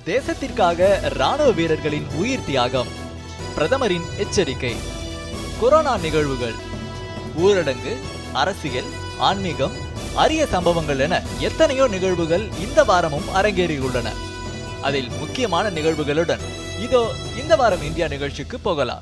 தேசத்திற்காக ராணுவ வீரர்களின் உயிர் தியாகம் பிரதமரின் எச்சரிக்கை கொரோனா நிகழ்வுகள் ஊரடங்கு அரசியல் ஆன்மீகம் அரிய சம்பவங்கள் என எத்தனையோ நிகழ்வுகள் இந்த வாரமும் அரங்கேறியுள்ளன அதில் முக்கியமான நிகழ்வுகளுடன் இதோ இந்த வாரம் இந்தியா நிகழ்ச்சிக்கு போகலாம்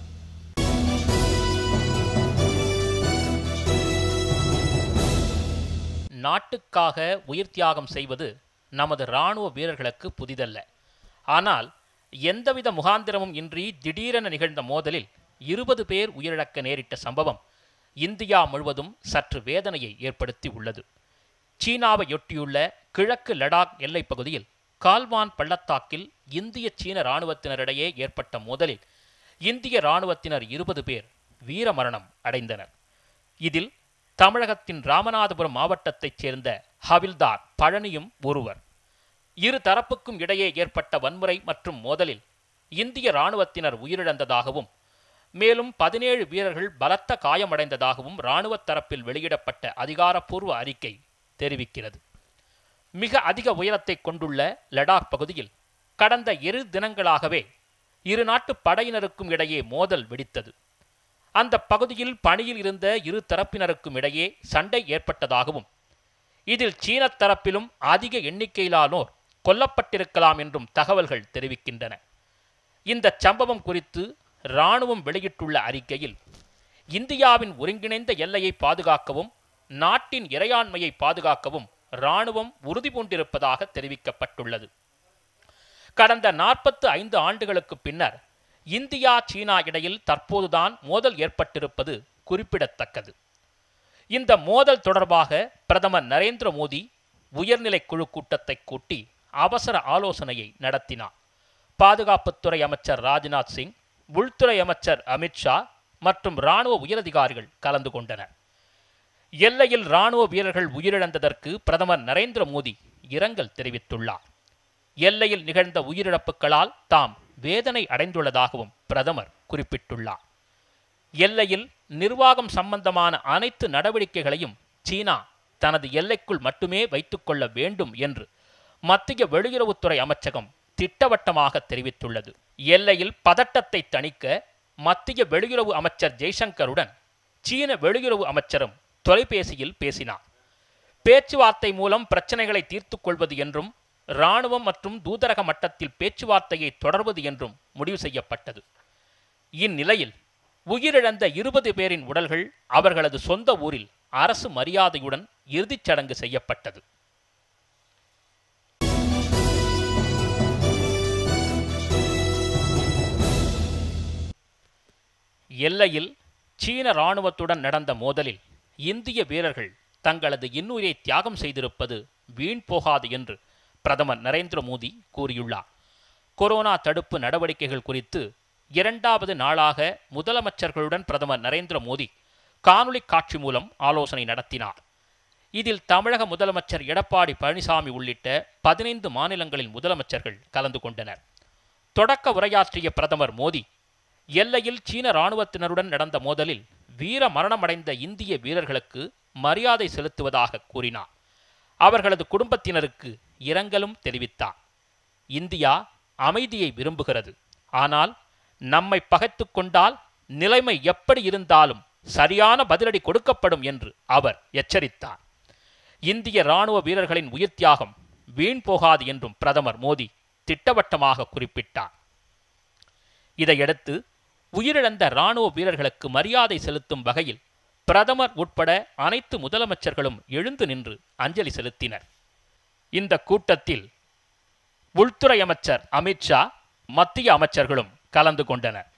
நாட்டுக்காக உயிர் தியாகம் செய்வது நமது இராணுவ வீரர்களுக்கு புதிதல்ல ஆனால் எந்தவித முகாந்திரமும் இன்றி திடீரென நிகழ்ந்த மோதலில் இருபது பேர் உயிரிழக்க நேரிட்ட சம்பவம் இந்தியா முழுவதும் சற்று வேதனையை ஏற்படுத்தி உள்ளது சீனாவையொட்டியுள்ள கிழக்கு லடாக் எல்லைப் பகுதியில் கால்வான் பள்ளத்தாக்கில் இந்திய சீன இராணுவத்தினரிடையே ஏற்பட்ட மோதலில் இந்திய இராணுவத்தினர் இருபது பேர் வீரமரணம் அடைந்தனர் இதில் தமிழகத்தின் ராமநாதபுரம் மாவட்டத்தைச் சேர்ந்த ஹவில்தார் பழனியும் ஒருவர் இரு தரப்புக்கும் இடையே ஏற்பட்ட வன்முறை மற்றும் மோதலில் இந்திய இராணுவத்தினர் உயிரிழந்ததாகவும் மேலும் பதினேழு வீரர்கள் பலத்த காயமடைந்ததாகவும் இராணுவ தரப்பில் வெளியிடப்பட்ட அதிகாரப்பூர்வ அறிக்கை தெரிவிக்கிறது மிக அதிக உயரத்தை கொண்டுள்ள லடாக் பகுதியில் கடந்த இரு தினங்களாகவே இரு நாட்டு படையினருக்கும் இடையே மோதல் வெடித்தது அந்த பகுதியில் பணியில் இருந்த இரு தரப்பினருக்கும் இடையே சண்டை ஏற்பட்டதாகவும் இதில் சீன தரப்பிலும் அதிக எண்ணிக்கையிலானோர் கொல்லப்பட்டிருக்கலாம் என்றும் தகவல்கள் தெரிவிக்கின்றன இந்த சம்பவம் குறித்து இராணுவம் வெளியிட்டுள்ள அறிக்கையில் இந்தியாவின் ஒருங்கிணைந்த எல்லையை பாதுகாக்கவும் நாட்டின் இறையாண்மையை பாதுகாக்கவும் இராணுவம் உறுதி பூண்டிருப்பதாக தெரிவிக்கப்பட்டுள்ளது கடந்த நாற்பத்து ஐந்து ஆண்டுகளுக்கு பின்னர் இந்தியா சீனா இடையில் தற்போதுதான் மோதல் ஏற்பட்டிருப்பது குறிப்பிடத்தக்கது இந்த மோதல் தொடர்பாக பிரதமர் நரேந்திர மோடி உயர்நிலை குழு கூட்டத்தை கூட்டி அவசர ஆலோசனையை நடத்தினார் பாதுகாப்புத்துறை அமைச்சர் ராஜ்நாத் சிங் உள்துறை அமைச்சர் அமித்ஷா மற்றும் இராணுவ உயரதிகாரிகள் கலந்து கொண்டனர் எல்லையில் இராணுவ வீரர்கள் உயிரிழந்ததற்கு பிரதமர் நரேந்திர மோடி இரங்கல் தெரிவித்துள்ளார் எல்லையில் நிகழ்ந்த உயிரிழப்புகளால் தாம் வேதனை அடைந்துள்ளதாகவும் பிரதமர் குறிப்பிட்டுள்ளார் எல்லையில் நிர்வாகம் சம்பந்தமான அனைத்து நடவடிக்கைகளையும் சீனா தனது எல்லைக்குள் மட்டுமே வைத்துக்கொள்ள வேண்டும் என்று மத்திய வெளியுறவுத்துறை அமைச்சகம் திட்டவட்டமாக தெரிவித்துள்ளது எல்லையில் பதட்டத்தை தணிக்க மத்திய வெளியுறவு அமைச்சர் ஜெய்சங்கருடன் சீன வெளியுறவு அமைச்சரும் தொலைபேசியில் பேசினார் பேச்சுவார்த்தை மூலம் பிரச்சனைகளை தீர்த்துக் கொள்வது என்றும் இராணுவம் மற்றும் தூதரக மட்டத்தில் பேச்சுவார்த்தையை தொடர்வது என்றும் முடிவு செய்யப்பட்டது இந்நிலையில் உயிரிழந்த இருபது பேரின் உடல்கள் அவர்களது சொந்த ஊரில் அரசு மரியாதையுடன் இறுதிச் சடங்கு செய்யப்பட்டது எல்லையில் சீன இராணுவத்துடன் நடந்த மோதலில் இந்திய வீரர்கள் தங்களது இன்னுயிரை தியாகம் செய்திருப்பது வீண் போகாது என்று பிரதமர் நரேந்திர மோடி கூறியுள்ளார் கொரோனா தடுப்பு நடவடிக்கைகள் குறித்து இரண்டாவது நாளாக முதலமைச்சர்களுடன் பிரதமர் நரேந்திர மோடி காணொளி காட்சி மூலம் ஆலோசனை நடத்தினார் இதில் தமிழக முதலமைச்சர் எடப்பாடி பழனிசாமி உள்ளிட்ட பதினைந்து மாநிலங்களின் முதலமைச்சர்கள் கலந்து கொண்டனர் தொடக்க உரையாற்றிய பிரதமர் மோடி எல்லையில் சீன இராணுவத்தினருடன் நடந்த மோதலில் வீர மரணமடைந்த இந்திய வீரர்களுக்கு மரியாதை செலுத்துவதாக கூறினார் அவர்களது குடும்பத்தினருக்கு இரங்கலும் தெரிவித்தார் இந்தியா அமைதியை விரும்புகிறது ஆனால் நம்மை பகைத்து கொண்டால் நிலைமை எப்படி இருந்தாலும் சரியான பதிலடி கொடுக்கப்படும் என்று அவர் எச்சரித்தார் இந்திய இராணுவ வீரர்களின் உயிர் தியாகம் வீண் போகாது என்றும் பிரதமர் மோடி திட்டவட்டமாக குறிப்பிட்டார் இதையடுத்து உயிரிழந்த இராணுவ வீரர்களுக்கு மரியாதை செலுத்தும் வகையில் பிரதமர் உட்பட அனைத்து முதலமைச்சர்களும் எழுந்து நின்று அஞ்சலி செலுத்தினர் இந்த கூட்டத்தில் உள்துறை அமைச்சர் அமித்ஷா மத்திய அமைச்சர்களும் கலந்து கொண்டனர்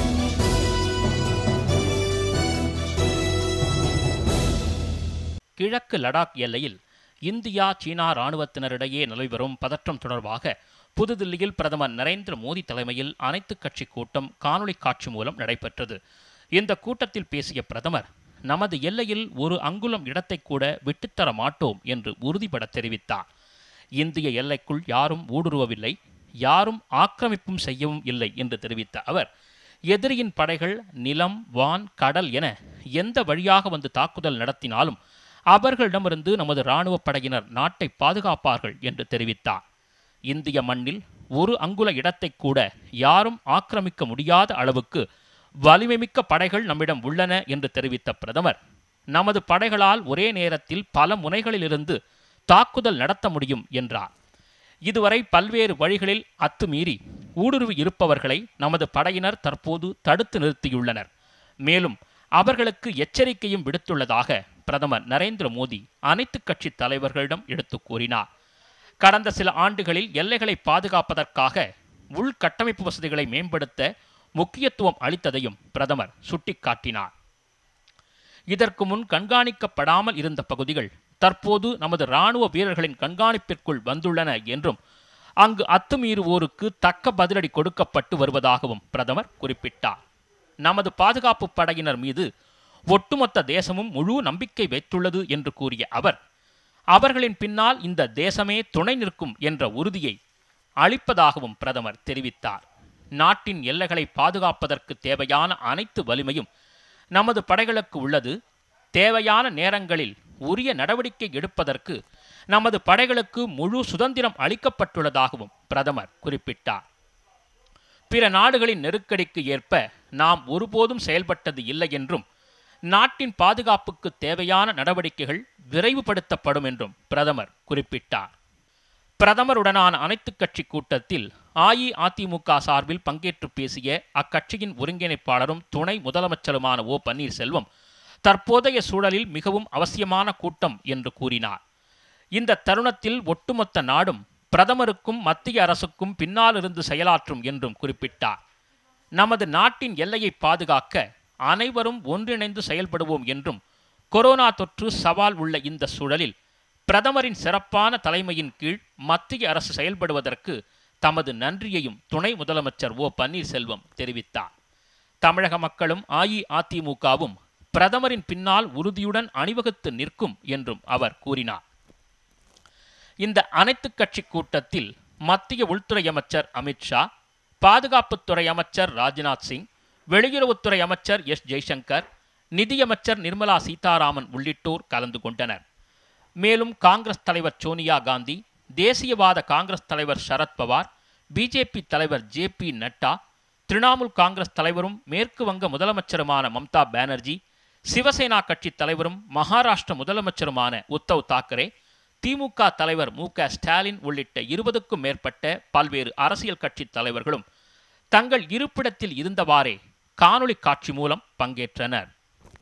கிழக்கு லடாக் எல்லையில் இந்தியா சீனா இராணுவத்தினரிடையே நிலவி வரும் பதற்றம் தொடர்பாக புதுதில்லியில் பிரதமர் நரேந்திர மோடி தலைமையில் அனைத்து கட்சி கூட்டம் காணொளி காட்சி மூலம் நடைபெற்றது இந்த கூட்டத்தில் பேசிய பிரதமர் நமது எல்லையில் ஒரு அங்குலம் இடத்தை கூட விட்டுத்தர மாட்டோம் என்று உறுதிபட தெரிவித்தார் இந்திய எல்லைக்குள் யாரும் ஊடுருவவில்லை யாரும் ஆக்கிரமிப்பும் செய்யவும் இல்லை என்று தெரிவித்த அவர் எதிரியின் படைகள் நிலம் வான் கடல் என எந்த வழியாக வந்து தாக்குதல் நடத்தினாலும் அவர்களிடமிருந்து நமது இராணுவ படையினர் நாட்டை பாதுகாப்பார்கள் என்று தெரிவித்தார் இந்திய மண்ணில் ஒரு அங்குல இடத்தை கூட யாரும் ஆக்கிரமிக்க முடியாத அளவுக்கு வலிமைமிக்க படைகள் நம்மிடம் உள்ளன என்று தெரிவித்த பிரதமர் நமது படைகளால் ஒரே நேரத்தில் பல முனைகளிலிருந்து தாக்குதல் நடத்த முடியும் என்றார் இதுவரை பல்வேறு வழிகளில் அத்துமீறி ஊடுருவி இருப்பவர்களை நமது படையினர் தற்போது தடுத்து நிறுத்தியுள்ளனர் மேலும் அவர்களுக்கு எச்சரிக்கையும் விடுத்துள்ளதாக பிரதமர் நரேந்திர மோடி அனைத்து கட்சி தலைவர்களிடம் எடுத்து கூறினார் கடந்த சில ஆண்டுகளில் எல்லைகளை பாதுகாப்பதற்காக உள்கட்டமைப்பு வசதிகளை மேம்படுத்த முக்கியத்துவம் அளித்ததையும் பிரதமர் சுட்டிக்காட்டினார் இதற்கு முன் கண்காணிக்கப்படாமல் இருந்த பகுதிகள் தற்போது நமது இராணுவ வீரர்களின் கண்காணிப்பிற்குள் வந்துள்ளன என்றும் அங்கு அத்துமீறுவோருக்கு தக்க பதிலடி கொடுக்கப்பட்டு வருவதாகவும் பிரதமர் குறிப்பிட்டார் நமது பாதுகாப்பு படையினர் மீது ஒட்டுமொத்த தேசமும் முழு நம்பிக்கை வைத்துள்ளது என்று கூறிய அவர் அவர்களின் பின்னால் இந்த தேசமே துணை நிற்கும் என்ற உறுதியை அளிப்பதாகவும் பிரதமர் தெரிவித்தார் நாட்டின் எல்லைகளை பாதுகாப்பதற்கு தேவையான அனைத்து வலிமையும் நமது படைகளுக்கு உள்ளது தேவையான நேரங்களில் உரிய நடவடிக்கை எடுப்பதற்கு நமது படைகளுக்கு முழு சுதந்திரம் அளிக்கப்பட்டுள்ளதாகவும் பிரதமர் குறிப்பிட்டார் பிற நாடுகளின் நெருக்கடிக்கு ஏற்ப நாம் ஒருபோதும் செயல்பட்டது இல்லை என்றும் நாட்டின் பாதுகாப்புக்கு தேவையான நடவடிக்கைகள் விரைவுபடுத்தப்படும் என்றும் பிரதமர் குறிப்பிட்டார் பிரதமருடனான அனைத்துக் கட்சி கூட்டத்தில் அஇஅதிமுக சார்பில் பங்கேற்று பேசிய அக்கட்சியின் ஒருங்கிணைப்பாளரும் துணை முதலமைச்சருமான ஓ பன்னீர்செல்வம் தற்போதைய சூழலில் மிகவும் அவசியமான கூட்டம் என்று கூறினார் இந்த தருணத்தில் ஒட்டுமொத்த நாடும் பிரதமருக்கும் மத்திய அரசுக்கும் பின்னாலிருந்து செயலாற்றும் என்றும் குறிப்பிட்டார் நமது நாட்டின் எல்லையை பாதுகாக்க அனைவரும் ஒன்றிணைந்து செயல்படுவோம் என்றும் கொரோனா தொற்று சவால் உள்ள இந்த சூழலில் பிரதமரின் சிறப்பான தலைமையின் கீழ் மத்திய அரசு செயல்படுவதற்கு தமது நன்றியையும் துணை முதலமைச்சர் ஓ பன்னீர்செல்வம் தெரிவித்தார் தமிழக மக்களும் அஇஅதிமுகவும் பிரதமரின் பின்னால் உறுதியுடன் அணிவகுத்து நிற்கும் என்றும் அவர் கூறினார் இந்த அனைத்துக் கட்சி கூட்டத்தில் மத்திய உள்துறை அமைச்சர் அமித்ஷா பாதுகாப்புத்துறை அமைச்சர் ராஜ்நாத் சிங் வெளியுறவுத்துறை அமைச்சர் எஸ் ஜெய்சங்கர் நிதியமைச்சர் நிர்மலா சீதாராமன் உள்ளிட்டோர் கலந்து கொண்டனர் மேலும் காங்கிரஸ் தலைவர் சோனியா காந்தி தேசியவாத காங்கிரஸ் தலைவர் சரத்பவார் பிஜேபி தலைவர் ஜே பி நட்டா திரிணாமுல் காங்கிரஸ் தலைவரும் மேற்கு வங்க முதலமைச்சருமான மம்தா பானர்ஜி சிவசேனா கட்சி தலைவரும் மகாராஷ்டிர முதலமைச்சருமான உத்தவ் தாக்கரே திமுக தலைவர் மு க ஸ்டாலின் உள்ளிட்ட இருபதுக்கும் மேற்பட்ட பல்வேறு அரசியல் கட்சி தலைவர்களும் தங்கள் இருப்பிடத்தில் இருந்தவாறே காணொளி காட்சி மூலம் பங்கேற்றனர்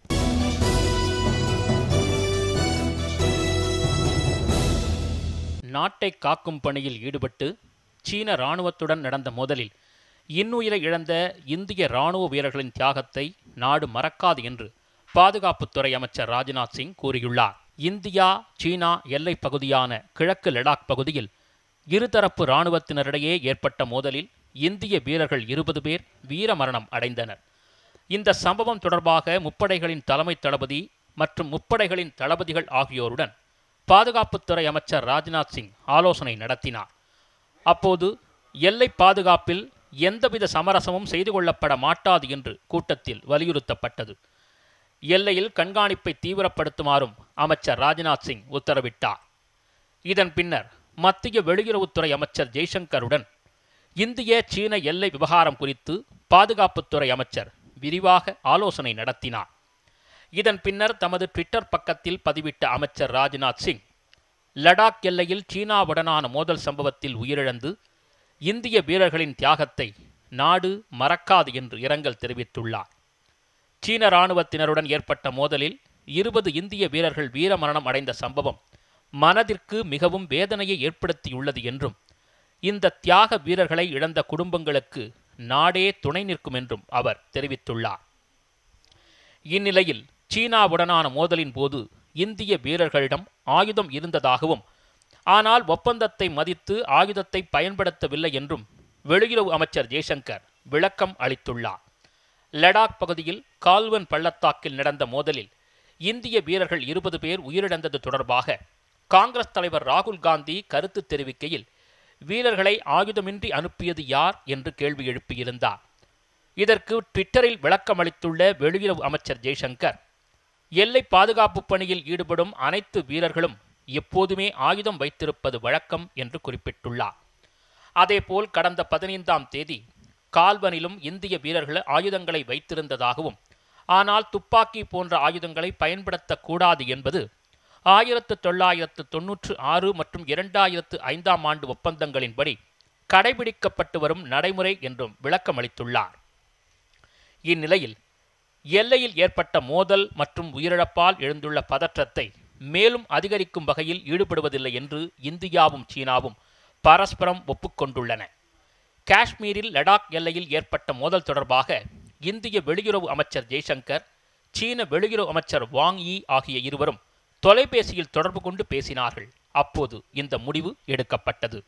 நாட்டை காக்கும் பணியில் ஈடுபட்டு சீன இராணுவத்துடன் நடந்த மோதலில் இன்னுயிரை இழந்த இந்திய இராணுவ வீரர்களின் தியாகத்தை நாடு மறக்காது என்று பாதுகாப்புத்துறை அமைச்சர் ராஜ்நாத் சிங் கூறியுள்ளார் இந்தியா சீனா எல்லைப் பகுதியான கிழக்கு லடாக் பகுதியில் இருதரப்பு இராணுவத்தினரிடையே ஏற்பட்ட மோதலில் இந்திய வீரர்கள் இருபது பேர் வீரமரணம் அடைந்தனர் இந்த சம்பவம் தொடர்பாக முப்படைகளின் தலைமை தளபதி மற்றும் முப்படைகளின் தளபதிகள் ஆகியோருடன் பாதுகாப்புத்துறை அமைச்சர் ராஜ்நாத் சிங் ஆலோசனை நடத்தினார் அப்போது எல்லை பாதுகாப்பில் எந்தவித சமரசமும் செய்து கொள்ளப்பட மாட்டாது என்று கூட்டத்தில் வலியுறுத்தப்பட்டது எல்லையில் கண்காணிப்பை தீவிரப்படுத்துமாறும் அமைச்சர் ராஜ்நாத் சிங் உத்தரவிட்டார் இதன் பின்னர் மத்திய வெளியுறவுத்துறை அமைச்சர் ஜெய்சங்கருடன் இந்திய சீன எல்லை விவகாரம் குறித்து பாதுகாப்புத்துறை அமைச்சர் விரிவாக ஆலோசனை நடத்தினார் இதன் பின்னர் தமது ட்விட்டர் பக்கத்தில் பதிவிட்ட அமைச்சர் ராஜ்நாத் சிங் லடாக் எல்லையில் சீனாவுடனான மோதல் சம்பவத்தில் உயிரிழந்து இந்திய வீரர்களின் தியாகத்தை நாடு மறக்காது என்று இரங்கல் தெரிவித்துள்ளார் சீன இராணுவத்தினருடன் ஏற்பட்ட மோதலில் இருபது இந்திய வீரர்கள் வீரமரணம் அடைந்த சம்பவம் மனதிற்கு மிகவும் வேதனையை ஏற்படுத்தியுள்ளது என்றும் இந்த தியாக வீரர்களை இழந்த குடும்பங்களுக்கு நாடே துணை நிற்கும் என்றும் அவர் தெரிவித்துள்ளார் இந்நிலையில் சீனாவுடனான மோதலின் போது இந்திய வீரர்களிடம் ஆயுதம் இருந்ததாகவும் ஆனால் ஒப்பந்தத்தை மதித்து ஆயுதத்தை பயன்படுத்தவில்லை என்றும் வெளியுறவு அமைச்சர் ஜெய்சங்கர் விளக்கம் அளித்துள்ளார் லடாக் பகுதியில் கால்வன் பள்ளத்தாக்கில் நடந்த மோதலில் இந்திய வீரர்கள் இருபது பேர் உயிரிழந்தது தொடர்பாக காங்கிரஸ் தலைவர் ராகுல் காந்தி கருத்து தெரிவிக்கையில் வீரர்களை ஆயுதமின்றி அனுப்பியது யார் என்று கேள்வி எழுப்பியிருந்தார் இதற்கு ட்விட்டரில் விளக்கமளித்துள்ள வெளியுறவு அமைச்சர் ஜெய்சங்கர் எல்லை பாதுகாப்பு பணியில் ஈடுபடும் அனைத்து வீரர்களும் எப்போதுமே ஆயுதம் வைத்திருப்பது வழக்கம் என்று குறிப்பிட்டுள்ளார் அதேபோல் கடந்த பதினைந்தாம் தேதி கால்வனிலும் இந்திய வீரர்கள் ஆயுதங்களை வைத்திருந்ததாகவும் ஆனால் துப்பாக்கி போன்ற ஆயுதங்களை பயன்படுத்தக்கூடாது என்பது ஆயிரத்து தொள்ளாயிரத்து தொன்னூற்று ஆறு மற்றும் இரண்டாயிரத்து ஐந்தாம் ஆண்டு ஒப்பந்தங்களின்படி கடைபிடிக்கப்பட்டு வரும் நடைமுறை என்றும் விளக்கமளித்துள்ளார் இந்நிலையில் எல்லையில் ஏற்பட்ட மோதல் மற்றும் உயிரிழப்பால் எழுந்துள்ள பதற்றத்தை மேலும் அதிகரிக்கும் வகையில் ஈடுபடுவதில்லை என்று இந்தியாவும் சீனாவும் பரஸ்பரம் ஒப்புக்கொண்டுள்ளன காஷ்மீரில் லடாக் எல்லையில் ஏற்பட்ட மோதல் தொடர்பாக இந்திய வெளியுறவு அமைச்சர் ஜெய்சங்கர் சீன வெளியுறவு அமைச்சர் வாங் யி ஆகிய இருவரும் தொலைபேசியில் தொடர்பு கொண்டு பேசினார்கள் அப்போது இந்த முடிவு எடுக்கப்பட்டது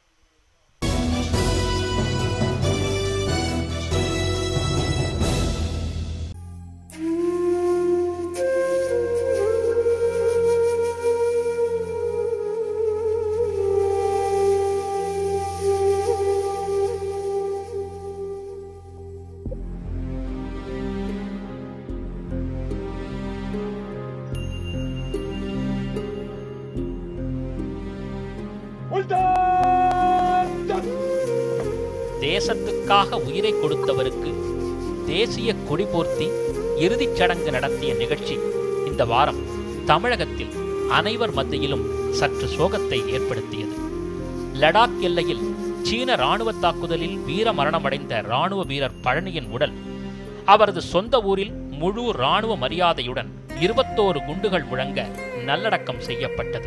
தேசத்துக்காக உயிரை கொடுத்தவருக்கு தேசிய கொடி போர்த்தி இறுதிச் சடங்கு நடத்திய நிகழ்ச்சி இந்த வாரம் தமிழகத்தில் அனைவர் மத்தியிலும் சற்று சோகத்தை ஏற்படுத்தியது லடாக் எல்லையில் சீன ராணுவ தாக்குதலில் வீர மரணமடைந்த ராணுவ வீரர் பழனியின் உடல் அவரது சொந்த ஊரில் முழு ராணுவ மரியாதையுடன் இருபத்தோரு குண்டுகள் முழங்க நல்லடக்கம் செய்யப்பட்டது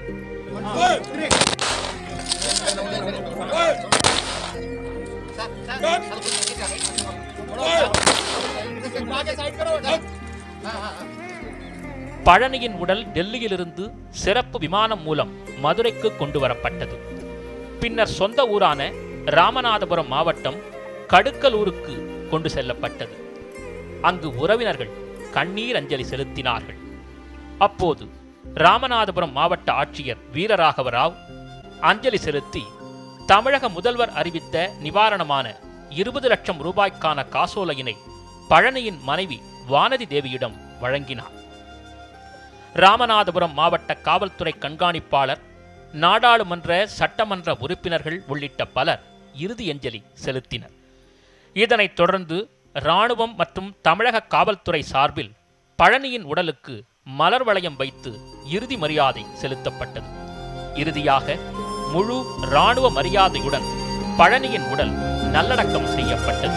பழனியின் உடல் டெல்லியிலிருந்து சிறப்பு விமானம் மூலம் மதுரைக்கு கொண்டு வரப்பட்டது பின்னர் சொந்த ஊரான ராமநாதபுரம் மாவட்டம் கடுக்கலூருக்கு கொண்டு செல்லப்பட்டது அங்கு உறவினர்கள் கண்ணீர் அஞ்சலி செலுத்தினார்கள் அப்போது ராமநாதபுரம் மாவட்ட ஆட்சியர் வீரராகவ ராவ் அஞ்சலி செலுத்தி தமிழக முதல்வர் அறிவித்த நிவாரணமான இருபது லட்சம் ரூபாய்க்கான காசோலையினை பழனியின் மனைவி வானதி தேவியிடம் வழங்கினார் ராமநாதபுரம் மாவட்ட காவல்துறை கண்காணிப்பாளர் நாடாளுமன்ற சட்டமன்ற உறுப்பினர்கள் உள்ளிட்ட பலர் இறுதி அஞ்சலி செலுத்தினர் இதனைத் தொடர்ந்து இராணுவம் மற்றும் தமிழக காவல்துறை சார்பில் பழனியின் உடலுக்கு மலர் வளையம் வைத்து இறுதி மரியாதை செலுத்தப்பட்டது இறுதியாக முழு இராணுவ மரியாதையுடன் பழனியின் உடல் நல்லடக்கம் செய்யப்பட்டது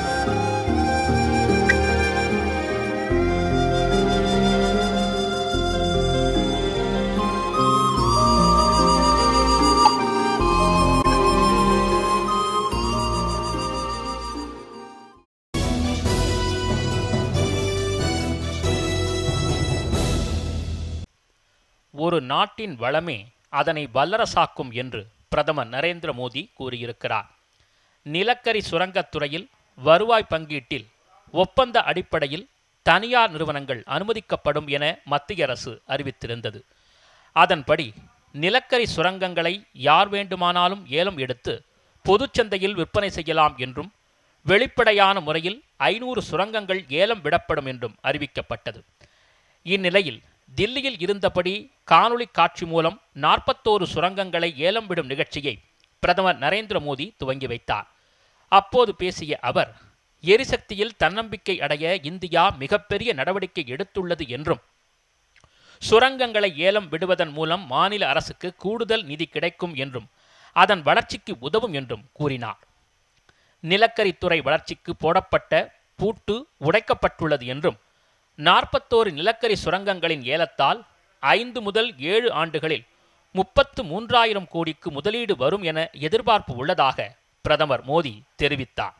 ஒரு நாட்டின் வளமே அதனை வல்லரசாக்கும் என்று பிரதமர் நரேந்திர மோடி கூறியிருக்கிறார் நிலக்கரி சுரங்கத் துறையில் வருவாய் பங்கீட்டில் ஒப்பந்த அடிப்படையில் தனியார் நிறுவனங்கள் அனுமதிக்கப்படும் என மத்திய அரசு அறிவித்திருந்தது அதன்படி நிலக்கரி சுரங்கங்களை யார் வேண்டுமானாலும் ஏலம் எடுத்து பொதுச்சந்தையில் விற்பனை செய்யலாம் என்றும் வெளிப்படையான முறையில் ஐநூறு சுரங்கங்கள் ஏலம் விடப்படும் என்றும் அறிவிக்கப்பட்டது இந்நிலையில் தில்லியில் இருந்தபடி காணொளி காட்சி மூலம் நாற்பத்தோரு சுரங்கங்களை ஏலம் விடும் நிகழ்ச்சியை பிரதமர் நரேந்திர மோடி துவங்கி வைத்தார் அப்போது பேசிய அவர் எரிசக்தியில் தன்னம்பிக்கை அடைய இந்தியா மிகப்பெரிய நடவடிக்கை எடுத்துள்ளது என்றும் சுரங்கங்களை ஏலம் விடுவதன் மூலம் மாநில அரசுக்கு கூடுதல் நிதி கிடைக்கும் என்றும் அதன் வளர்ச்சிக்கு உதவும் என்றும் கூறினார் நிலக்கரித்துறை வளர்ச்சிக்கு போடப்பட்ட பூட்டு உடைக்கப்பட்டுள்ளது என்றும் நாற்பத்தோரு நிலக்கரி சுரங்கங்களின் ஏலத்தால் ஐந்து முதல் ஏழு ஆண்டுகளில் முப்பத்து மூன்றாயிரம் கோடிக்கு முதலீடு வரும் என எதிர்பார்ப்பு உள்ளதாக பிரதமர் மோடி தெரிவித்தார்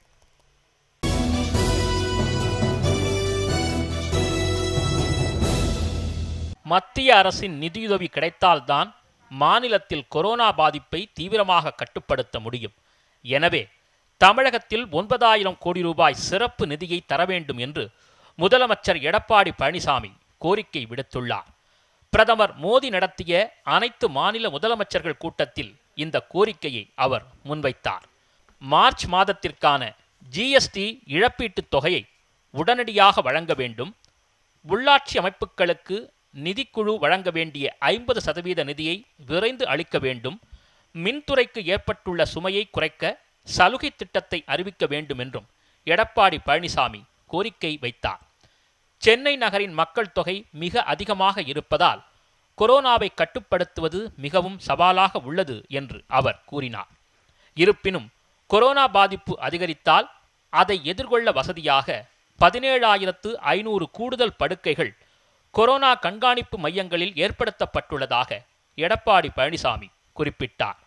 மத்திய அரசின் நிதியுதவி கிடைத்தால்தான் மாநிலத்தில் கொரோனா பாதிப்பை தீவிரமாக கட்டுப்படுத்த முடியும் எனவே தமிழகத்தில் ஒன்பதாயிரம் கோடி ரூபாய் சிறப்பு நிதியை தர வேண்டும் என்று முதலமைச்சர் எடப்பாடி பழனிசாமி கோரிக்கை விடுத்துள்ளார் பிரதமர் மோடி நடத்திய அனைத்து மாநில முதலமைச்சர்கள் கூட்டத்தில் இந்த கோரிக்கையை அவர் முன்வைத்தார் மார்ச் மாதத்திற்கான ஜிஎஸ்டி இழப்பீட்டுத் தொகையை உடனடியாக வழங்க வேண்டும் உள்ளாட்சி அமைப்புகளுக்கு நிதிக்குழு வழங்க வேண்டிய ஐம்பது சதவீத நிதியை விரைந்து அளிக்க வேண்டும் மின்துறைக்கு ஏற்பட்டுள்ள சுமையை குறைக்க சலுகை திட்டத்தை அறிவிக்க வேண்டும் என்றும் எடப்பாடி பழனிசாமி கோரிக்கை வைத்தார் சென்னை நகரின் மக்கள் தொகை மிக அதிகமாக இருப்பதால் கொரோனாவை கட்டுப்படுத்துவது மிகவும் சவாலாக உள்ளது என்று அவர் கூறினார் இருப்பினும் கொரோனா பாதிப்பு அதிகரித்தால் அதை எதிர்கொள்ள வசதியாக பதினேழாயிரத்து ஐநூறு கூடுதல் படுக்கைகள் கொரோனா கண்காணிப்பு மையங்களில் ஏற்படுத்தப்பட்டுள்ளதாக எடப்பாடி பழனிசாமி குறிப்பிட்டார்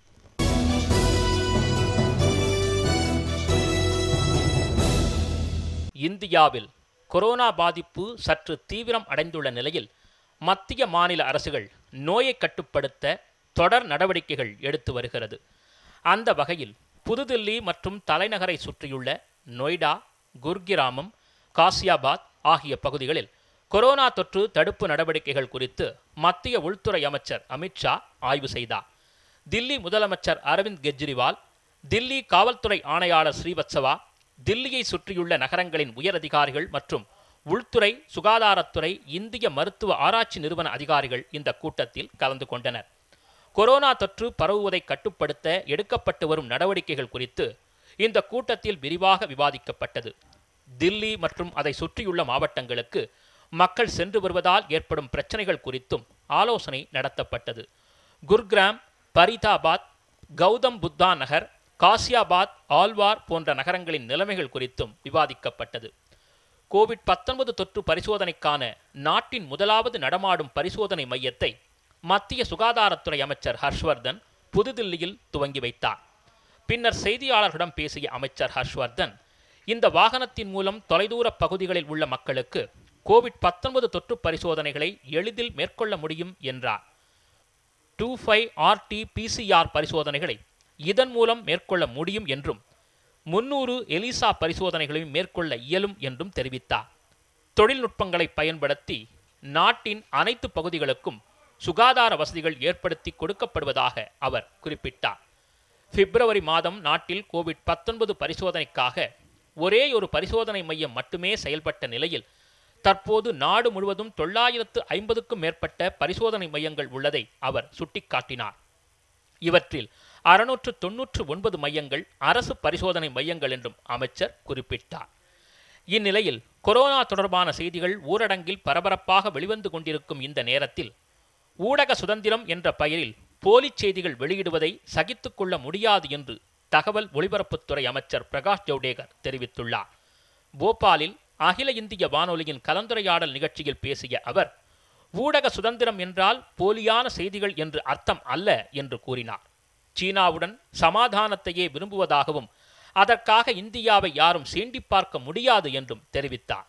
இந்தியாவில் கொரோனா பாதிப்பு சற்று தீவிரம் அடைந்துள்ள நிலையில் மத்திய மாநில அரசுகள் நோயை கட்டுப்படுத்த தொடர் நடவடிக்கைகள் எடுத்து வருகிறது அந்த வகையில் புதுதில்லி மற்றும் தலைநகரை சுற்றியுள்ள நொய்டா குர்கிராமம் காசியாபாத் ஆகிய பகுதிகளில் கொரோனா தொற்று தடுப்பு நடவடிக்கைகள் குறித்து மத்திய உள்துறை அமைச்சர் அமித்ஷா ஆய்வு செய்தார் தில்லி முதலமைச்சர் அரவிந்த் கெஜ்ரிவால் தில்லி காவல்துறை ஆணையாளர் ஸ்ரீவத்சவா தில்லியை சுற்றியுள்ள நகரங்களின் உயரதிகாரிகள் மற்றும் உள்துறை சுகாதாரத்துறை இந்திய மருத்துவ ஆராய்ச்சி நிறுவன அதிகாரிகள் இந்த கூட்டத்தில் கலந்து கொண்டனர் கொரோனா தொற்று பரவுவதை கட்டுப்படுத்த எடுக்கப்பட்டு வரும் நடவடிக்கைகள் குறித்து இந்த கூட்டத்தில் விரிவாக விவாதிக்கப்பட்டது தில்லி மற்றும் அதை சுற்றியுள்ள மாவட்டங்களுக்கு மக்கள் சென்று வருவதால் ஏற்படும் பிரச்சனைகள் குறித்தும் ஆலோசனை நடத்தப்பட்டது குர்கிராம் பரிதாபாத் கௌதம் புத்தா நகர் காசியாபாத் ஆல்வார் போன்ற நகரங்களின் நிலைமைகள் குறித்தும் விவாதிக்கப்பட்டது கோவிட் 19 தொற்று பரிசோதனைக்கான நாட்டின் முதலாவது நடமாடும் பரிசோதனை மையத்தை மத்திய சுகாதாரத்துறை அமைச்சர் ஹர்ஷ்வர்தன் புதுதில்லியில் துவங்கி வைத்தார் பின்னர் செய்தியாளர்களிடம் பேசிய அமைச்சர் ஹர்ஷ்வர்தன் இந்த வாகனத்தின் மூலம் தொலைதூர பகுதிகளில் உள்ள மக்களுக்கு கோவிட் 19 தொற்று பரிசோதனைகளை எளிதில் மேற்கொள்ள முடியும் என்றார் டூ ஃபைவ் ஆர்டி பிசிஆர் பரிசோதனைகளை இதன் மூலம் மேற்கொள்ள முடியும் என்றும் முன்னூறு எலிசா பரிசோதனைகளையும் மேற்கொள்ள இயலும் என்றும் தெரிவித்தார் தொழில்நுட்பங்களை பயன்படுத்தி நாட்டின் அனைத்து பகுதிகளுக்கும் சுகாதார வசதிகள் ஏற்படுத்தி கொடுக்கப்படுவதாக அவர் குறிப்பிட்டார் பிப்ரவரி மாதம் நாட்டில் கோவிட் 19 பரிசோதனைக்காக ஒரே ஒரு பரிசோதனை மையம் மட்டுமே செயல்பட்ட நிலையில் தற்போது நாடு முழுவதும் தொள்ளாயிரத்து ஐம்பதுக்கும் மேற்பட்ட பரிசோதனை மையங்கள் உள்ளதை அவர் சுட்டிக்காட்டினார் இவற்றில் அறுநூற்று தொன்னூற்று ஒன்பது மையங்கள் அரசு பரிசோதனை மையங்கள் என்றும் அமைச்சர் குறிப்பிட்டார் இந்நிலையில் கொரோனா தொடர்பான செய்திகள் ஊரடங்கில் பரபரப்பாக வெளிவந்து கொண்டிருக்கும் இந்த நேரத்தில் ஊடக சுதந்திரம் என்ற பெயரில் போலிச் செய்திகள் வெளியிடுவதை சகித்துக் கொள்ள முடியாது என்று தகவல் ஒலிபரப்புத்துறை அமைச்சர் பிரகாஷ் ஜவ்டேகர் தெரிவித்துள்ளார் போபாலில் அகில இந்திய வானொலியின் கலந்துரையாடல் நிகழ்ச்சியில் பேசிய அவர் ஊடக சுதந்திரம் என்றால் போலியான செய்திகள் என்று அர்த்தம் அல்ல என்று கூறினார் சீனாவுடன் சமாதானத்தையே விரும்புவதாகவும் அதற்காக இந்தியாவை யாரும் சீண்டி பார்க்க முடியாது என்றும் தெரிவித்தார்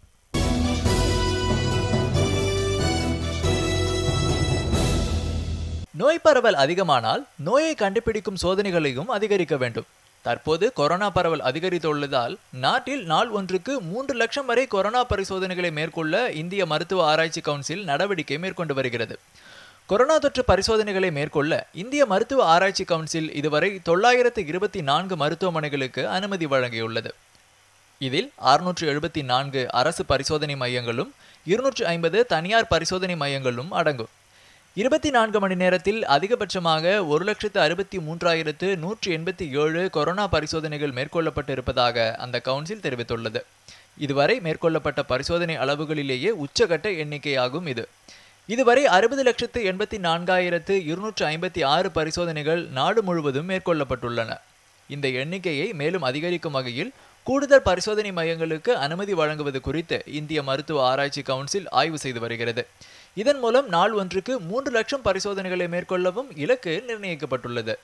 நோய் பரவல் அதிகமானால் நோயை கண்டுபிடிக்கும் சோதனைகளையும் அதிகரிக்க வேண்டும் தற்போது கொரோனா பரவல் அதிகரித்துள்ளதால் நாட்டில் நாள் ஒன்றுக்கு மூன்று லட்சம் வரை கொரோனா பரிசோதனைகளை மேற்கொள்ள இந்திய மருத்துவ ஆராய்ச்சி கவுன்சில் நடவடிக்கை மேற்கொண்டு வருகிறது கொரோனா தொற்று பரிசோதனைகளை மேற்கொள்ள இந்திய மருத்துவ ஆராய்ச்சி கவுன்சில் இதுவரை தொள்ளாயிரத்து இருபத்தி நான்கு மருத்துவமனைகளுக்கு அனுமதி வழங்கியுள்ளது இதில் அறுநூற்று எழுபத்தி நான்கு அரசு பரிசோதனை மையங்களும் இருநூற்று ஐம்பது தனியார் பரிசோதனை மையங்களும் அடங்கும் இருபத்தி நான்கு மணி நேரத்தில் அதிகபட்சமாக ஒரு லட்சத்து அறுபத்தி மூன்றாயிரத்து நூற்றி எண்பத்தி ஏழு கொரோனா பரிசோதனைகள் மேற்கொள்ளப்பட்டு இருப்பதாக அந்த கவுன்சில் தெரிவித்துள்ளது இதுவரை மேற்கொள்ளப்பட்ட பரிசோதனை அளவுகளிலேயே உச்சகட்ட எண்ணிக்கையாகும் இது இதுவரை அறுபது லட்சத்து எண்பத்தி நான்காயிரத்து இருநூற்று ஐம்பத்தி ஆறு பரிசோதனைகள் நாடு முழுவதும் மேற்கொள்ளப்பட்டுள்ளன இந்த எண்ணிக்கையை மேலும் அதிகரிக்கும் வகையில் கூடுதல் பரிசோதனை மையங்களுக்கு அனுமதி வழங்குவது குறித்து இந்திய மருத்துவ ஆராய்ச்சி கவுன்சில் ஆய்வு செய்து வருகிறது இதன் மூலம் நாள் ஒன்றுக்கு மூன்று லட்சம் பரிசோதனைகளை மேற்கொள்ளவும் இலக்கு நிர்ணயிக்கப்பட்டுள்ளது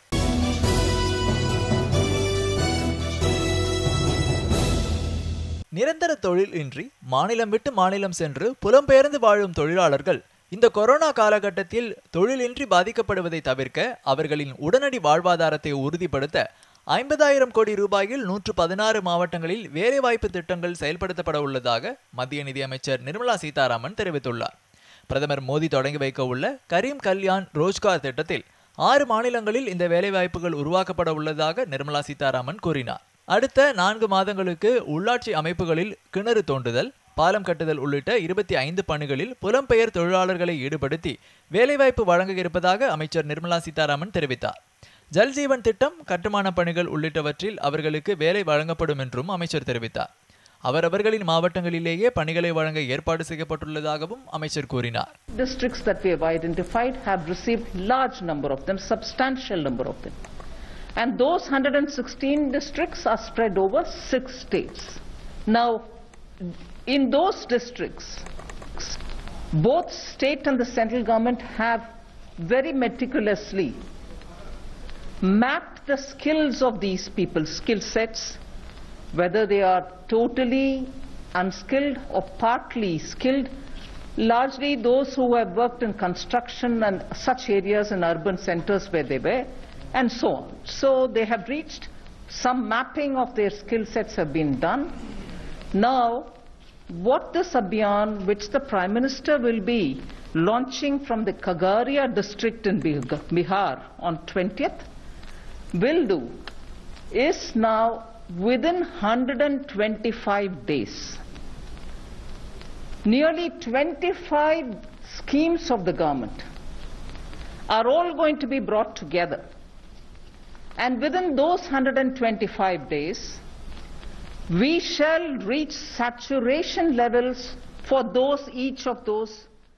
நிரந்தர தொழில் இன்றி மாநிலம் விட்டு மாநிலம் சென்று புலம்பெயர்ந்து வாழும் தொழிலாளர்கள் இந்த கொரோனா காலகட்டத்தில் தொழிலின்றி பாதிக்கப்படுவதை தவிர்க்க அவர்களின் உடனடி வாழ்வாதாரத்தை உறுதிப்படுத்த ஐம்பதாயிரம் கோடி ரூபாயில் நூற்று பதினாறு மாவட்டங்களில் வேலைவாய்ப்பு திட்டங்கள் செயல்படுத்தப்பட உள்ளதாக மத்திய நிதியமைச்சர் நிர்மலா சீதாராமன் தெரிவித்துள்ளார் பிரதமர் மோடி தொடங்கி வைக்க உள்ள கரீம் கல்யாண் ரோஜ்கார் திட்டத்தில் ஆறு மாநிலங்களில் இந்த வேலைவாய்ப்புகள் உருவாக்கப்பட உள்ளதாக நிர்மலா சீதாராமன் கூறினார் அடுத்த நான்கு மாதங்களுக்கு உள்ளாட்சி அமைப்புகளில் கிணறு தோண்டுதல் பாலம் கட்டுதல் உள்ளிட்ட இருபத்தி ஐந்து பணிகளில் புலம்பெயர் தொழிலாளர்களை ஈடுபடுத்தி வேலைவாய்ப்பு வழங்க இருப்பதாக அமைச்சர் நிர்மலா சீதாராமன் தெரிவித்தார் ஜல்ஜீவன் திட்டம் கட்டுமான பணிகள் உள்ளிட்டவற்றில் அவர்களுக்கு வேலை வழங்கப்படும் என்றும் அமைச்சர் தெரிவித்தார் அவரவர்களின் மாவட்டங்களிலேயே பணிகளை வழங்க ஏற்பாடு செய்யப்பட்டுள்ளதாகவும் அமைச்சர் கூறினார் districts that we have identified have received large number of them, substantial number of them. And those 116 districts are spread over six states. Now, in those districts, both state and the central government have very meticulously mapped the skills of these people, skill sets, whether they are totally unskilled or partly skilled, largely those who have worked in construction and such areas in urban centers where they were, and so on. So they have reached, some mapping of their skill sets have been done. Now, what this Abhiyan, which the Prime Minister will be launching from the Kagaria district in Bih- Bihar on 20th, will do is now within 125 days. Nearly 25 schemes of the government are all going to be brought together. And within those 125 days, we shall reach saturation levels for those, each of those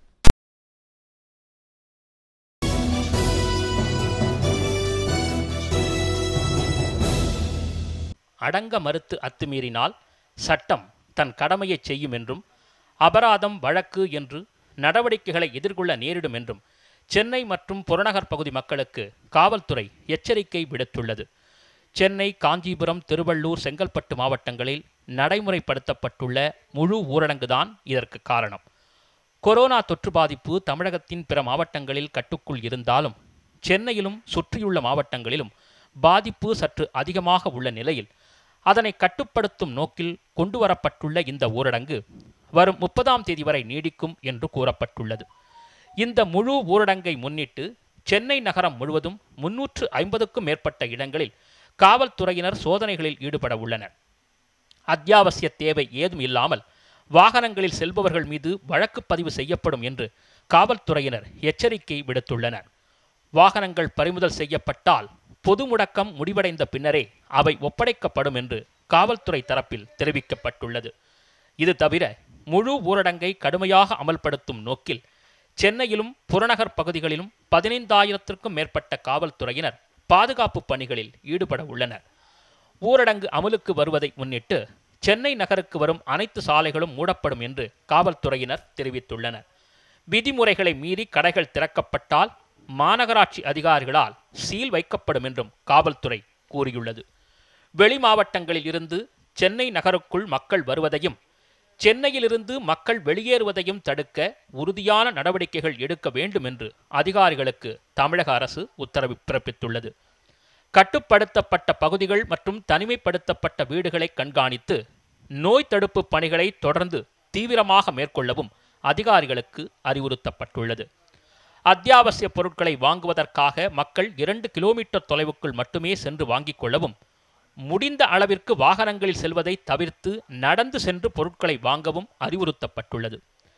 அடங்க மறுத்து அத்துமீறினால் சட்டம் தன் கடமையை செய்யும் என்றும் அபராதம் வழக்கு என்று நடவடிக்கைகளை எதிர்கொள்ள நேரிடும் என்றும் சென்னை மற்றும் புறநகர் பகுதி மக்களுக்கு காவல்துறை எச்சரிக்கை விடுத்துள்ளது சென்னை காஞ்சிபுரம் திருவள்ளூர் செங்கல்பட்டு மாவட்டங்களில் நடைமுறைப்படுத்தப்பட்டுள்ள முழு ஊரடங்குதான் இதற்கு காரணம் கொரோனா தொற்று பாதிப்பு தமிழகத்தின் பிற மாவட்டங்களில் கட்டுக்குள் இருந்தாலும் சென்னையிலும் சுற்றியுள்ள மாவட்டங்களிலும் பாதிப்பு சற்று அதிகமாக உள்ள நிலையில் அதனை கட்டுப்படுத்தும் நோக்கில் கொண்டுவரப்பட்டுள்ள இந்த ஊரடங்கு வரும் முப்பதாம் தேதி வரை நீடிக்கும் என்று கூறப்பட்டுள்ளது இந்த முழு ஊரடங்கை முன்னிட்டு சென்னை நகரம் முழுவதும் முன்னூற்று ஐம்பதுக்கும் மேற்பட்ட இடங்களில் காவல்துறையினர் சோதனைகளில் ஈடுபட உள்ளனர் அத்தியாவசிய தேவை ஏதும் இல்லாமல் வாகனங்களில் செல்பவர்கள் மீது வழக்கு பதிவு செய்யப்படும் என்று காவல்துறையினர் எச்சரிக்கை விடுத்துள்ளனர் வாகனங்கள் பறிமுதல் செய்யப்பட்டால் பொது முடக்கம் முடிவடைந்த பின்னரே அவை ஒப்படைக்கப்படும் என்று காவல்துறை தரப்பில் தெரிவிக்கப்பட்டுள்ளது இது தவிர முழு ஊரடங்கை கடுமையாக அமல்படுத்தும் நோக்கில் சென்னையிலும் புறநகர் பகுதிகளிலும் பதினைந்தாயிரத்திற்கும் மேற்பட்ட காவல்துறையினர் பாதுகாப்பு பணிகளில் ஈடுபட உள்ளனர் ஊரடங்கு அமலுக்கு வருவதை முன்னிட்டு சென்னை நகருக்கு வரும் அனைத்து சாலைகளும் மூடப்படும் என்று காவல்துறையினர் தெரிவித்துள்ளனர் விதிமுறைகளை மீறி கடைகள் திறக்கப்பட்டால் மாநகராட்சி அதிகாரிகளால் சீல் வைக்கப்படும் என்றும் காவல்துறை கூறியுள்ளது வெளி மாவட்டங்களில் இருந்து சென்னை நகருக்குள் மக்கள் வருவதையும் சென்னையிலிருந்து மக்கள் வெளியேறுவதையும் தடுக்க உறுதியான நடவடிக்கைகள் எடுக்க வேண்டும் என்று அதிகாரிகளுக்கு தமிழக அரசு உத்தரவு பிறப்பித்துள்ளது கட்டுப்படுத்தப்பட்ட பகுதிகள் மற்றும் தனிமைப்படுத்தப்பட்ட வீடுகளை கண்காணித்து நோய் தடுப்பு பணிகளை தொடர்ந்து தீவிரமாக மேற்கொள்ளவும் அதிகாரிகளுக்கு அறிவுறுத்தப்பட்டுள்ளது அத்தியாவசிய பொருட்களை வாங்குவதற்காக மக்கள் இரண்டு கிலோமீட்டர் தொலைவுக்குள் மட்டுமே சென்று வாங்கிக் கொள்ளவும் முடிந்த அளவிற்கு வாகனங்களில் செல்வதை தவிர்த்து நடந்து சென்று பொருட்களை வாங்கவும் அறிவுறுத்தப்பட்டுள்ளது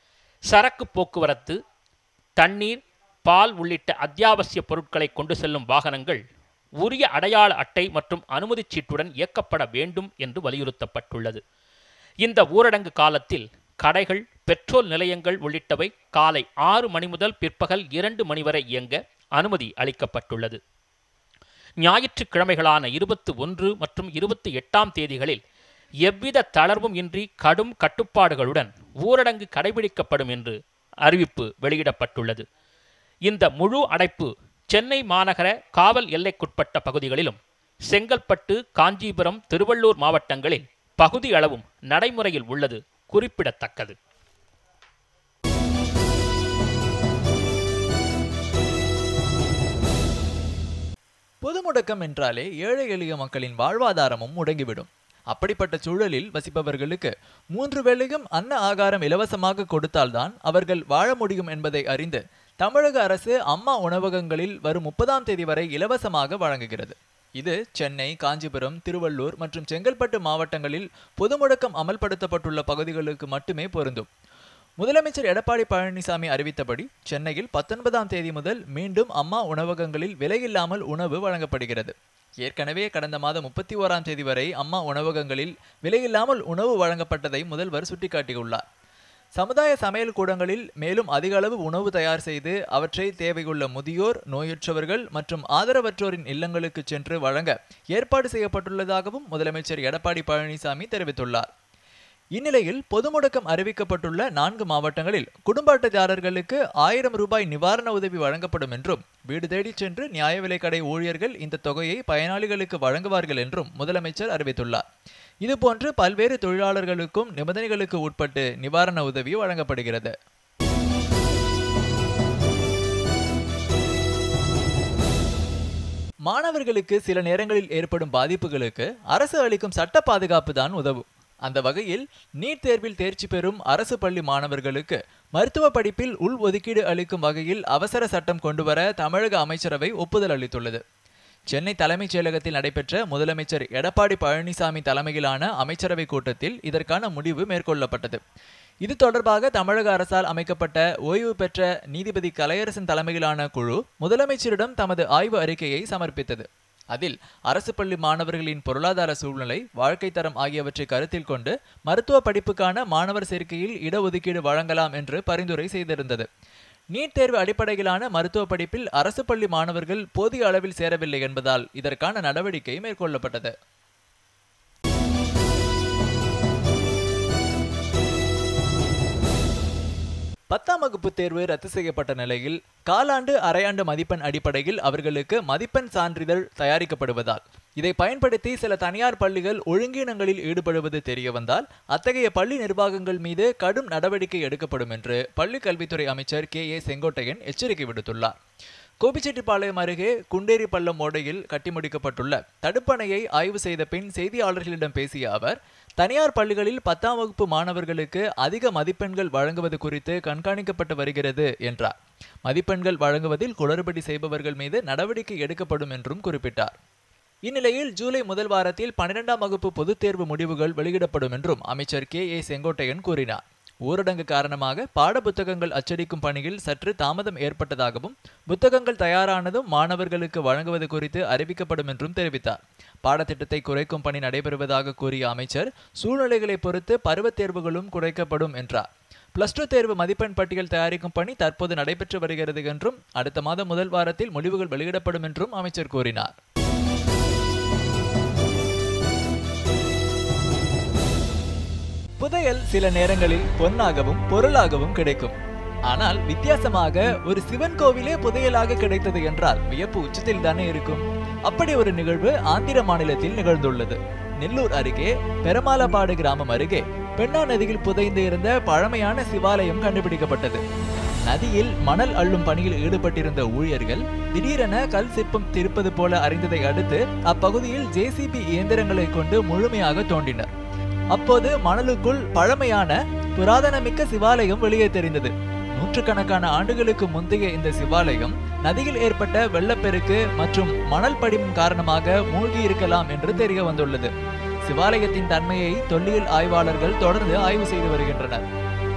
சரக்கு போக்குவரத்து தண்ணீர் பால் உள்ளிட்ட அத்தியாவசிய பொருட்களை கொண்டு செல்லும் வாகனங்கள் உரிய அடையாள அட்டை மற்றும் அனுமதிச் சீட்டுடன் இயக்கப்பட வேண்டும் என்று வலியுறுத்தப்பட்டுள்ளது இந்த ஊரடங்கு காலத்தில் கடைகள் பெட்ரோல் நிலையங்கள் உள்ளிட்டவை காலை ஆறு மணி முதல் பிற்பகல் இரண்டு மணி வரை இயங்க அனுமதி அளிக்கப்பட்டுள்ளது ஞாயிற்றுக்கிழமைகளான இருபத்தி ஒன்று மற்றும் இருபத்தி எட்டாம் தேதிகளில் எவ்வித தளர்வும் இன்றி கடும் கட்டுப்பாடுகளுடன் ஊரடங்கு கடைபிடிக்கப்படும் என்று அறிவிப்பு வெளியிடப்பட்டுள்ளது இந்த முழு அடைப்பு சென்னை மாநகர காவல் எல்லைக்குட்பட்ட பகுதிகளிலும் செங்கல்பட்டு காஞ்சிபுரம் திருவள்ளூர் மாவட்டங்களில் பகுதி அளவும் நடைமுறையில் உள்ளது குறிப்பிடத்தக்கது பொது முடக்கம் என்றாலே ஏழை எளிய மக்களின் வாழ்வாதாரமும் முடங்கிவிடும் அப்படிப்பட்ட சூழலில் வசிப்பவர்களுக்கு மூன்று வேளையும் அன்ன ஆகாரம் இலவசமாக கொடுத்தால்தான் அவர்கள் வாழ முடியும் என்பதை அறிந்து தமிழக அரசு அம்மா உணவகங்களில் வரும் முப்பதாம் தேதி வரை இலவசமாக வழங்குகிறது இது சென்னை காஞ்சிபுரம் திருவள்ளூர் மற்றும் செங்கல்பட்டு மாவட்டங்களில் பொது முடக்கம் அமல்படுத்தப்பட்டுள்ள பகுதிகளுக்கு மட்டுமே பொருந்தும் முதலமைச்சர் எடப்பாடி பழனிசாமி அறிவித்தபடி சென்னையில் பத்தொன்பதாம் தேதி முதல் மீண்டும் அம்மா உணவகங்களில் விலையில்லாமல் உணவு வழங்கப்படுகிறது ஏற்கனவே கடந்த மாதம் முப்பத்தி ஓராம் தேதி வரை அம்மா உணவகங்களில் விலையில்லாமல் உணவு வழங்கப்பட்டதை முதல்வர் சுட்டிக்காட்டியுள்ளார் சமுதாய சமையல் கூடங்களில் மேலும் அதிக அளவு உணவு தயார் செய்து அவற்றை தேவையுள்ள முதியோர் நோயுற்றவர்கள் மற்றும் ஆதரவற்றோரின் இல்லங்களுக்கு சென்று வழங்க ஏற்பாடு செய்யப்பட்டுள்ளதாகவும் முதலமைச்சர் எடப்பாடி பழனிசாமி தெரிவித்துள்ளார் இந்நிலையில் பொது முடக்கம் அறிவிக்கப்பட்டுள்ள நான்கு மாவட்டங்களில் குடும்ப அட்டைதாரர்களுக்கு ஆயிரம் ரூபாய் நிவாரண உதவி வழங்கப்படும் என்றும் வீடு தேடிச் சென்று நியாய விலைக்கடை ஊழியர்கள் இந்த தொகையை பயனாளிகளுக்கு வழங்குவார்கள் என்றும் முதலமைச்சர் அறிவித்துள்ளார் இதுபோன்று பல்வேறு தொழிலாளர்களுக்கும் நிபந்தனைகளுக்கு உட்பட்டு நிவாரண உதவி வழங்கப்படுகிறது மாணவர்களுக்கு சில நேரங்களில் ஏற்படும் பாதிப்புகளுக்கு அரசு அளிக்கும் சட்ட பாதுகாப்பு தான் உதவும் அந்த வகையில் நீட் தேர்வில் தேர்ச்சி பெறும் அரசு பள்ளி மாணவர்களுக்கு மருத்துவ படிப்பில் உள் ஒதுக்கீடு அளிக்கும் வகையில் அவசர சட்டம் கொண்டுவர தமிழக அமைச்சரவை ஒப்புதல் அளித்துள்ளது சென்னை தலைமைச் செயலகத்தில் நடைபெற்ற முதலமைச்சர் எடப்பாடி பழனிசாமி தலைமையிலான அமைச்சரவை கூட்டத்தில் இதற்கான முடிவு மேற்கொள்ளப்பட்டது இது தொடர்பாக தமிழக அரசால் அமைக்கப்பட்ட ஓய்வு பெற்ற நீதிபதி கலையரசன் தலைமையிலான குழு முதலமைச்சரிடம் தமது ஆய்வு அறிக்கையை சமர்ப்பித்தது அதில் அரசு பள்ளி மாணவர்களின் பொருளாதார சூழ்நிலை வாழ்க்கை தரம் ஆகியவற்றை கருத்தில் கொண்டு மருத்துவ படிப்புக்கான மாணவர் சேர்க்கையில் இடஒதுக்கீடு வழங்கலாம் என்று பரிந்துரை செய்திருந்தது நீட் தேர்வு அடிப்படையிலான மருத்துவ படிப்பில் அரசு பள்ளி மாணவர்கள் போதிய அளவில் சேரவில்லை என்பதால் இதற்கான நடவடிக்கை மேற்கொள்ளப்பட்டது பத்தாம் வகுப்பு தேர்வு ரத்து செய்யப்பட்ட நிலையில் காலாண்டு அரையாண்டு மதிப்பெண் அடிப்படையில் அவர்களுக்கு மதிப்பெண் சான்றிதழ் தயாரிக்கப்படுவதால் இதை பயன்படுத்தி சில தனியார் பள்ளிகள் ஒழுங்கீனங்களில் ஈடுபடுவது தெரிய வந்தால் அத்தகைய பள்ளி நிர்வாகங்கள் மீது கடும் நடவடிக்கை எடுக்கப்படும் என்று பள்ளிக் கல்வித்துறை அமைச்சர் கே ஏ செங்கோட்டையன் எச்சரிக்கை விடுத்துள்ளார் கோபிச்செட்டிப்பாளையம் அருகே குண்டேரி பள்ளம் ஓடையில் கட்டி முடிக்கப்பட்டுள்ள தடுப்பணையை ஆய்வு செய்த பின் செய்தியாளர்களிடம் பேசிய அவர் தனியார் பள்ளிகளில் பத்தாம் வகுப்பு மாணவர்களுக்கு அதிக மதிப்பெண்கள் வழங்குவது குறித்து கண்காணிக்கப்பட்டு வருகிறது என்றார் மதிப்பெண்கள் வழங்குவதில் குளறுபடி செய்பவர்கள் மீது நடவடிக்கை எடுக்கப்படும் என்றும் குறிப்பிட்டார் இந்நிலையில் ஜூலை முதல் வாரத்தில் பன்னிரெண்டாம் வகுப்பு பொதுத் தேர்வு முடிவுகள் வெளியிடப்படும் என்றும் அமைச்சர் கே ஏ செங்கோட்டையன் கூறினார் ஊரடங்கு காரணமாக பாட புத்தகங்கள் அச்சடிக்கும் பணியில் சற்று தாமதம் ஏற்பட்டதாகவும் புத்தகங்கள் தயாரானதும் மாணவர்களுக்கு வழங்குவது குறித்து அறிவிக்கப்படும் என்றும் தெரிவித்தார் பாடத்திட்டத்தை குறைக்கும் பணி நடைபெறுவதாக கூறிய அமைச்சர் சூழ்நிலைகளை பொறுத்து பருவத் தேர்வுகளும் குறைக்கப்படும் என்றார் பிளஸ் டூ தேர்வு மதிப்பெண் பட்டியல் தயாரிக்கும் பணி தற்போது நடைபெற்று வருகிறது என்றும் அடுத்த மாதம் முதல் வாரத்தில் முடிவுகள் வெளியிடப்படும் என்றும் அமைச்சர் கூறினார் புதையல் சில நேரங்களில் பொன்னாகவும் பொருளாகவும் கிடைக்கும் ஆனால் வித்தியாசமாக ஒரு சிவன் கோவிலே புதையலாக கிடைத்தது என்றால் வியப்பு உச்சத்தில் தானே இருக்கும் அப்படி ஒரு நிகழ்வு ஆந்திர மாநிலத்தில் நிகழ்ந்துள்ளது நெல்லூர் அருகே பெரமாலபாடு கிராமம் அருகே பெண்ணா நதியில் புதைந்து இருந்த பழமையான சிவாலயம் கண்டுபிடிக்கப்பட்டது நதியில் மணல் அள்ளும் பணியில் ஈடுபட்டிருந்த ஊழியர்கள் திடீரென கல் சிற்பம் திருப்பது போல அறிந்ததை அடுத்து அப்பகுதியில் ஜேசிபி இயந்திரங்களை கொண்டு முழுமையாக தோண்டினர் அப்போது மணலுக்குள் பழமையான புராதனமிக்க சிவாலயம் வெளியே தெரிந்தது நூற்றுக்கணக்கான ஆண்டுகளுக்கு முந்தைய இந்த சிவாலயம் நதியில் ஏற்பட்ட வெள்ளப்பெருக்கு மற்றும் மணல் படிமம் காரணமாக மூழ்கி இருக்கலாம் என்று தெரிய வந்துள்ளது சிவாலயத்தின் தன்மையை தொல்லியல் ஆய்வாளர்கள் தொடர்ந்து ஆய்வு செய்து வருகின்றனர்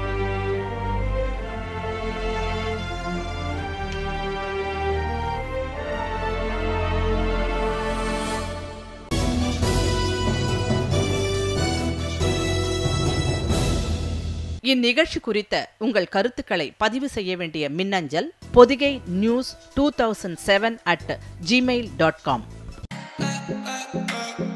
இந்நிகழ்ச்சி குறித்த உங்கள் கருத்துக்களை பதிவு செய்ய வேண்டிய மின்னஞ்சல் Podhigai news two thousand seven at Gmail dot com